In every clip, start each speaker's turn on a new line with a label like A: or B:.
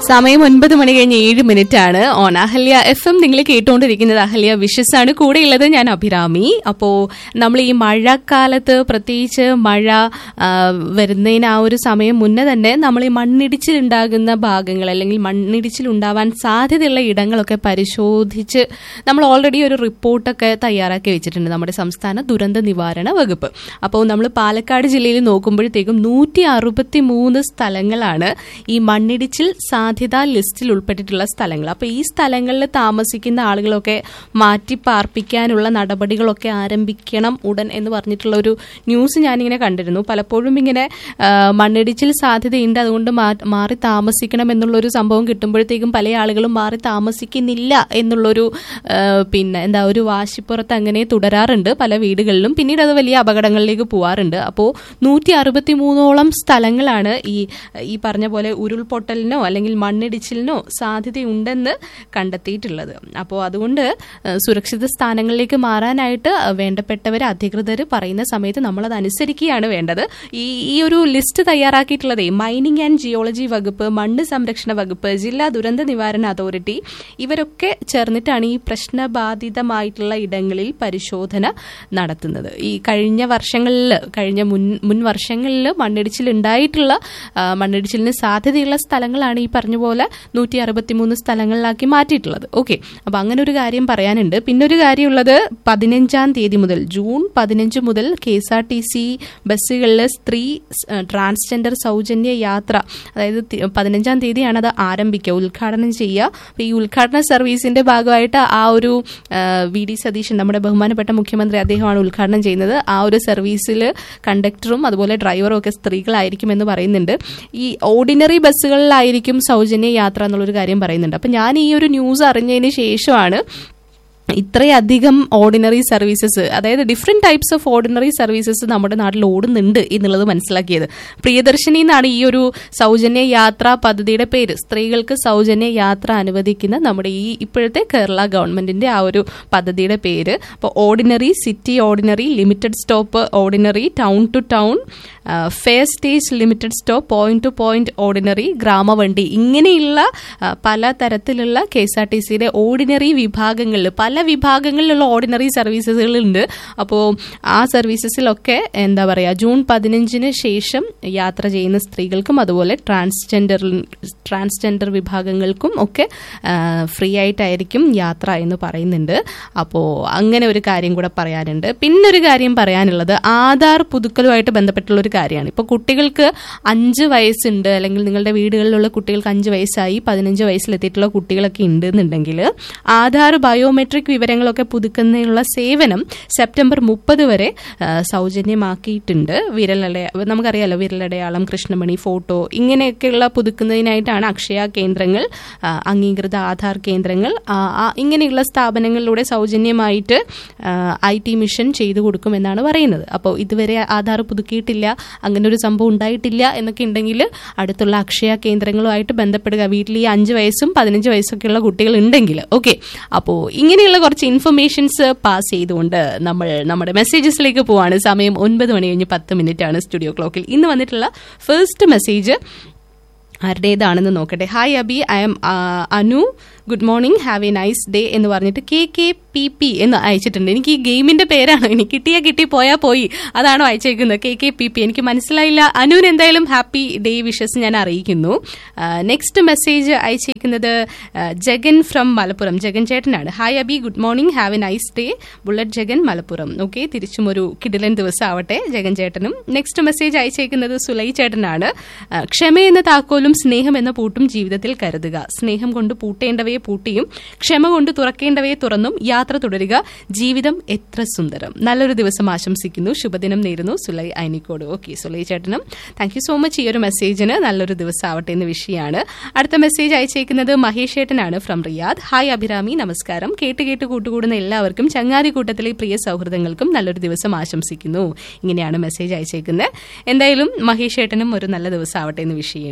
A: സമയം ഒൻപത് മണി കഴിഞ്ഞ് ഏഴ് മിനിറ്റ് ആണ് ഓൺ അഹല്യ എഫ് എം നിങ്ങൾ കേട്ടുകൊണ്ടിരിക്കുന്നത് അഹല്യ വിഷസ് ആണ് കൂടെയുള്ളത് ഞാൻ അഭിരാമി അപ്പോ നമ്മൾ ഈ മഴക്കാലത്ത് പ്രത്യേകിച്ച് മഴ ആ, വരുന്നതിന് ആ ഒരു സമയം മുന്നേ തന്നെ നമ്മൾ ഈ മണ്ണിടിച്ചിലുണ്ടാകുന്ന ഭാഗങ്ങൾ അല്ലെങ്കിൽ മണ്ണിടിച്ചിലുണ്ടാവാൻ സാധ്യതയുള്ള ഇടങ്ങളൊക്കെ പരിശോധിച്ച് നമ്മൾ ഓൾറെഡി ഒരു റിപ്പോർട്ടൊക്കെ തയ്യാറാക്കി വെച്ചിട്ടുണ്ട് നമ്മുടെ സംസ്ഥാന ദുരന്ത നിവാരണ വകുപ്പ് അപ്പോൾ നമ്മൾ പാലക്കാട് ജില്ലയിൽ നോക്കുമ്പോഴത്തേക്കും നൂറ്റി അറുപത്തി മൂന്ന് സ്ഥലങ്ങളാണ് ഈ മണ്ണിടിച്ചിൽ സാധ്യതാ ലിസ്റ്റിൽ ഉൾപ്പെട്ടിട്ടുള്ള സ്ഥലങ്ങൾ അപ്പോൾ ഈ സ്ഥലങ്ങളിൽ താമസിക്കുന്ന ആളുകളൊക്കെ മാറ്റി പാർപ്പിക്കാനുള്ള നടപടികളൊക്കെ ആരംഭിക്കണം ഉടൻ എന്ന് പറഞ്ഞിട്ടുള്ള ഒരു ന്യൂസ് ഞാനിങ്ങനെ കണ്ടിരുന്നു പലപ്പോഴും ഇങ്ങനെ ആ, മണ്ണിടിച്ചിൽ സാധ്യതയുണ്ട് അതുകൊണ്ട് മാ- മാറി താമസിക്കണം എന്നുള്ളൊരു സംഭവം കിട്ടുമ്പോഴത്തേക്കും പല ആളുകളും മാറി താമസിക്കുന്നില്ല എന്നുള്ളൊരു ആ, പിന്നെ എന്താ ഒരു വാശിപ്പുറത്ത് അങ്ങനെ തുടരാറുണ്ട് പല വീടുകളിലും പിന്നീട് അത് വലിയ അപകടങ്ങളിലേക്ക് പോവാറുണ്ട് അപ്പോൾ നൂറ്റി അറുപത്തി മൂന്നോളം സ്ഥലങ്ങളാണ് ഈ ഈ പറഞ്ഞ പോലെ ഉരുൾപൊട്ടലിനോ അല്ലെങ്കിൽ മണ്ണിടിച്ചിലിനോ സാധ്യതയുണ്ടെന്ന് കണ്ടെത്തിയിട്ടുള്ളത് അപ്പോൾ അതുകൊണ്ട് ഏഹ്, സുരക്ഷിത സ്ഥാനങ്ങളിലേക്ക് മാറാനായിട്ട് വേണ്ടപ്പെട്ടവർ അധികൃതർ പറയുന്ന സമയത്ത് നമ്മളത് അനുസരിക്കുകയാണ് വേണ്ടത് ഈ ഈ ഒരു ലിസ്റ്റ് തയ്യാറാക്കിയിട്ടുള്ളതേ മൈനിങ് ആൻഡ് ജിയോളജി വകുപ്പ് മണ്ണ് സംരക്ഷണ വകുപ്പ് ജില്ലാ ദുരന്ത നിവാരണ അതോറിറ്റി ഇവരൊക്കെ ചേർന്നിട്ടാണ് ഈ പ്രശ്നബാധിതമായിട്ടുള്ള ഇടങ്ങളിൽ പരിശോധന നടത്തുന്നത് ഈ കഴിഞ്ഞ വർഷങ്ങളിൽ കഴിഞ്ഞ മുൻ മുൻ വർഷങ്ങളിൽ മണ്ണിടിച്ചിൽ ഉണ്ടായിട്ടുള്ള ആ, മണ്ണിടിച്ചിലിന് സാധ്യതയുള്ള സ്ഥലങ്ങളാണ് ഈ പറഞ്ഞ പോലെ നൂറ്റി അറുപത്തിമൂന്ന് സ്ഥലങ്ങളിലാക്കി മാറ്റിയിട്ടുള്ളത് ഓക്കെ അപ്പൊ അങ്ങനെ ഒരു കാര്യം പറയാനുണ്ട് പിന്നെ ഒരു കാര്യമുള്ളത് പതിനഞ്ചാം തീയതി മുതൽ ജൂൺ പതിനഞ്ച് മുതൽ K S R T C ബസ്സുകളിൽ സ്ത്രീ സ്- ട്രാൻസ്ജെൻഡർ സൗജന്യ യാത്ര അതായത് തി- പതിനഞ്ചാം തീയതിയാണ് അത് ആരംഭിക്കുക ഉദ്ഘാടനം ചെയ്യുക അപ്പൊ ഈ ഉദ്ഘാടന സർവീസിന്റെ ഭാഗമായിട്ട് ആ ഒരു ആ, വി ഡി സതീശൻ നമ്മുടെ ബഹുമാനപ്പെട്ട മുഖ്യമന്ത്രി അദ്ദേഹമാണ് ഉദ്ഘാടനം ചെയ്യുന്നത് ആ ഒരു സർവീസിൽ കണ്ടക്ടറും അതുപോലെ ഡ്രൈവറും ഒക്കെ സ്ത്രീകളായിരിക്കും എന്ന് പറയുന്നുണ്ട് ഈ ഓർഡിനറി ബസ്സുകളിലായിരിക്കും സൗജന്യ യാത്ര എന്നുള്ളൊരു കാര്യം പറയുന്നുണ്ട് അപ്പൊ ഞാൻ ഈ ഒരു ന്യൂസ് അറിഞ്ഞതിന് ശേഷമാണ് ഇത്രയധികം ഓർഡിനറി സർവീസസ് അതായത് different types of ordinary services നമ്മുടെ നാട്ടിൽ ഓടുന്നുണ്ട് എന്നുള്ളത് മനസ്സിലാക്കിയത് പ്രിയദർശിനി എന്നാണ് ഈ ഒരു സൗജന്യ യാത്രാ പദ്ധതിയുടെ പേര് സ്ത്രീകൾക്ക് സൗജന്യ യാത്ര അനുവദിക്കുന്ന നമ്മുടെ ഈ ഇപ്പോഴത്തെ കേരള ഗവൺമെന്റിന്റെ ആ ഒരു പദ്ധതിയുടെ പേര് അപ്പോൾ ordinary city ordinary limited stop ordinary town to town fare stage limited stop point to point ordinary ഗ്രാമവണ്ടി ഇങ്ങനെയുള്ള ആ, പല തരത്തിലുള്ള കെ എസ് ആർ ടി സിയുടെ ഓർഡിനറി വിഭാഗങ്ങളിൽ പല വിഭാഗങ്ങളിലുള്ള ഓർഡിനറി സർവീസസുകളുണ്ട് അപ്പോൾ ആ സർവീസസിലൊക്കെ എന്താ പറയുക ജൂൺ പതിനഞ്ചിന് ശേഷം യാത്ര ചെയ്യുന്ന സ്ത്രീകൾക്കും അതുപോലെ ട്രാൻസ്ജെൻഡർ ട്രാൻസ്ജെൻഡർ വിഭാഗങ്ങൾക്കും ഒക്കെ ഫ്രീ ആയിട്ടായിരിക്കും യാത്ര എന്ന് പറയുന്നുണ്ട് അപ്പോൾ അങ്ങനെ ഒരു കാര്യം കൂടെ പറയാനുണ്ട് പിന്നെ ഒരു കാര്യം പറയാനുള്ളത് ആധാർ പുതുക്കലുമായിട്ട് ബന്ധപ്പെട്ടുള്ള ഒരു കാര്യമാണ് ഇപ്പോൾ കുട്ടികൾക്ക് അഞ്ച് വയസ്സുണ്ട് അല്ലെങ്കിൽ നിങ്ങളുടെ വീടുകളിലുള്ള കുട്ടികൾക്ക് അഞ്ച് വയസ്സായി പതിനഞ്ച് വയസ്സിലെത്തിയിട്ടുള്ള കുട്ടികളൊക്കെ ഉണ്ട് എന്നുണ്ടെങ്കിൽ ആധാർ ബയോമെട്രിക് വിവരങ്ങളൊക്കെ പുതുക്കുന്നതിനുള്ള സേവനം സെപ്റ്റംബർ മുപ്പത് വരെ ആ, സൗജന്യമാക്കിയിട്ടുണ്ട് വിരലടയ നമുക്കറിയാലോ വിരലടയാളം കൃഷ്ണമണി ഫോട്ടോ ഇങ്ങനെയൊക്കെയുള്ള പുതുക്കുന്നതിനായിട്ടാണ് അക്ഷയ കേന്ദ്രങ്ങൾ ആ, അംഗീകൃത ആധാർ കേന്ദ്രങ്ങൾ ആ, ആ, ഇങ്ങനെയുള്ള സ്ഥാപനങ്ങളിലൂടെ സൗജന്യമായിട്ട് ഐ ടി മിഷൻ ചെയ്തു കൊടുക്കുമെന്നാണ് പറയുന്നത് അപ്പോൾ ഇതുവരെ ആധാർ പുതുക്കിയിട്ടില്ല അങ്ങനെ ഒരു സംഭവം ഉണ്ടായിട്ടില്ല എന്നൊക്കെ ഉണ്ടെങ്കിൽ അടുത്തുള്ള അക്ഷയ കേന്ദ്രങ്ങളുമായിട്ട് ബന്ധപ്പെടുക വീട്ടിൽ ഈ അഞ്ച് വയസ്സും പതിനഞ്ച് വയസ്സൊക്കെയുള്ള കുട്ടികൾ ഉണ്ടെങ്കിൽ ഓക്കെ അപ്പോൾ ഇങ്ങനെയുള്ള കുറച്ച് ഇൻഫർമേഷൻസ് പാസ് ചെയ്തുകൊണ്ട് നമ്മൾ നമ്മുടെ മെസ്സേജസിലേക്ക് പോവാണ് സമയം ഒൻപത് മണി കഴിഞ്ഞ് പത്ത് മിനിറ്റ് ആണ് സ്റ്റുഡിയോ ക്ലോക്കിൽ ഇന്ന് വന്നിട്ടുള്ള ഫസ്റ്റ് മെസ്സേജ് ആരുടേതാണെന്ന് നോക്കട്ടെ hi Abi I'm Anu good morning have a nice day എന്ന് പറഞ്ഞിട്ട് കെ കെ പി പി എന്ന് അയച്ചിട്ടുണ്ട് എനിക്ക് ഈ ഗെയിമിന്റെ പേരാണ് എനിക്ക് കിട്ടിയാ കിട്ടി പോയാ പോയി അതാണോ അയച്ചേക്കുന്നത് കെ കെ പി പി എനിക്ക് മനസ്സിലായില്ല അനുവിന് എന്തായാലും ഹാപ്പി ഡേ വിഷസ് ഞാൻ അറിയിക്കുന്നു നെക്സ്റ്റ് മെസ്സേജ് അയച്ചേക്കുന്നത് ആ, ജഗൻ ഫ്രം മലപ്പുറം ജഗൻ ചേട്ടനാണ് hi Abi good morning have a nice day bullet Jagan Malappuram okay തിരിച്ചും ഒരു കിടിലൻ ദിവസം ആവട്ടെ ജഗൻ ചേട്ടനും നെക്സ്റ്റ് മെസ്സേജ് അയച്ചേക്കുന്നത് സുലൈ ചേട്ടനാണ് ആ, ക്ഷമ എന്ന താക്കോലും സ്നേഹം എന്ന പൂട്ടും ജീവിതത്തിൽ കരുതുക സ്നേഹം കൊണ്ട് പൂട്ടേണ്ടവയെ പൂട്ടിയും ക്ഷമ കൊണ്ട് തുറക്കേണ്ടവയെ തുറന്നും യാത്ര തുടരുക ജീവിതം എത്ര സുന്ദരം നല്ലൊരു ദിവസം ആശംസിക്കുന്നു ശുഭദിനം നേരുന്നു സുലൈ അയനിക്കോട് ഓക്കെ സുലൈ ചേട്ടനും താങ്ക് യു സോ മച്ച് ഈ ഒരു മെസ്സേജിന് നല്ലൊരു ദിവസം ആവട്ടെ എന്ന് വിഷയമാണ് അടുത്ത മെസ്സേജ് അയച്ചേക്കുന്നത് മഹേഷ് ചേട്ടനാണ് ഫ്രം റിയാദ് ഹായ് അഭിരാമി നമസ്കാരം കേട്ട് കേട്ട് കൂട്ടുകൂടുന്ന എല്ലാവർക്കും ചങ്ങാതി കൂട്ടത്തിലെ പ്രിയ സൗഹൃദങ്ങൾക്കും നല്ലൊരു ദിവസം ആശംസിക്കുന്നു ഇങ്ങനെയാണ് മെസ്സേജ് അയച്ചേക്കുന്നത് എന്തായാലും മഹേഷ് ചേട്ടനും ഒരു നല്ല ദിവസം ആവട്ടെ എന്ന് വിഷ് ചെയ്യുന്നു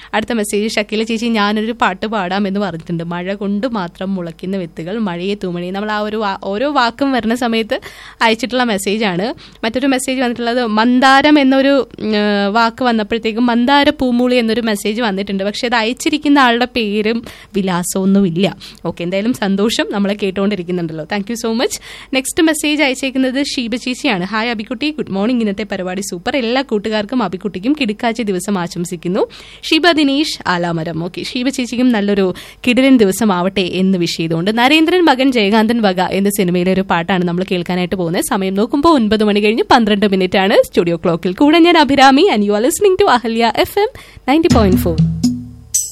A: അടുത്ത മെസ്സേജ് ഷക്കീല ചേച്ചി ഞാനൊരു പാട്ട് പാടാം എന്ന് പറഞ്ഞിട്ടുണ്ട് മഴ കൊണ്ട് മാത്രം മുളയ്ക്കുന്ന വിത്തുകൾ മഴയെ തൂമണി നമ്മൾ ആ ഒരു വാ- ഓരോ വാക്കും വരുന്ന സമയത്ത് അയച്ചിട്ടുള്ള മെസ്സേജാണ് മറ്റൊരു മെസ്സേജ് വന്നിട്ടുള്ളത് മന്ദാരം എന്നൊരു ഉം, ഏഹ്, വാക്ക് വന്നപ്പോഴത്തേക്കും മന്ദാര പൂമൂളി എന്നൊരു മെസ്സേജ് വന്നിട്ടുണ്ട് പക്ഷെ അത് അയച്ചിരിക്കുന്ന ആളുടെ പേരും വിലാസമൊന്നും ഇല്ല ഓക്കെ എന്തായാലും സന്തോഷം നമ്മളെ കേട്ടുകൊണ്ടിരിക്കുന്നുണ്ടല്ലോ thank you so much next message അയച്ചേക്കുന്നത് ഷീബ ചേച്ചിയാണ് ഹായ് അബിക്കുട്ടി ഗുഡ് മോർണിംഗ് ഇന്നത്തെ പരിപാടി സൂപ്പർ എല്ലാ കൂട്ടുകാർക്കും അബിക്കുട്ടിക്കും കിടുക്കാച്ച ദിവസം ആശംസിക്കുന്നു ഷീബ ദിനേഷ് ആലാമരം ഓക്കെ ഷീബ ചേച്ചിക്കും നല്ലൊരു കിടിലൻ ദിവസം ആവട്ടെ എന്ന് വിഷ് ചെയ്തുകൊണ്ട് നരേന്ദ്രൻ മകൻ ജയകാന്തൻ വക എന്ന സിനിമയിലെ ഒരു പാട്ടാണ് നമ്മൾ കേൾക്കാനായിട്ട് പോകുന്നത് സമയം നോക്കുമ്പോൾ ഒൻപത് മണി കഴിഞ്ഞ് പന്ത്രണ്ട് മിനിറ്റ് ആണ് സ്റ്റുഡിയോ ക്ലോക്കിൽ കൂടെ ഞാൻ Abhirami and you are listening to Ahalya F M ninety point four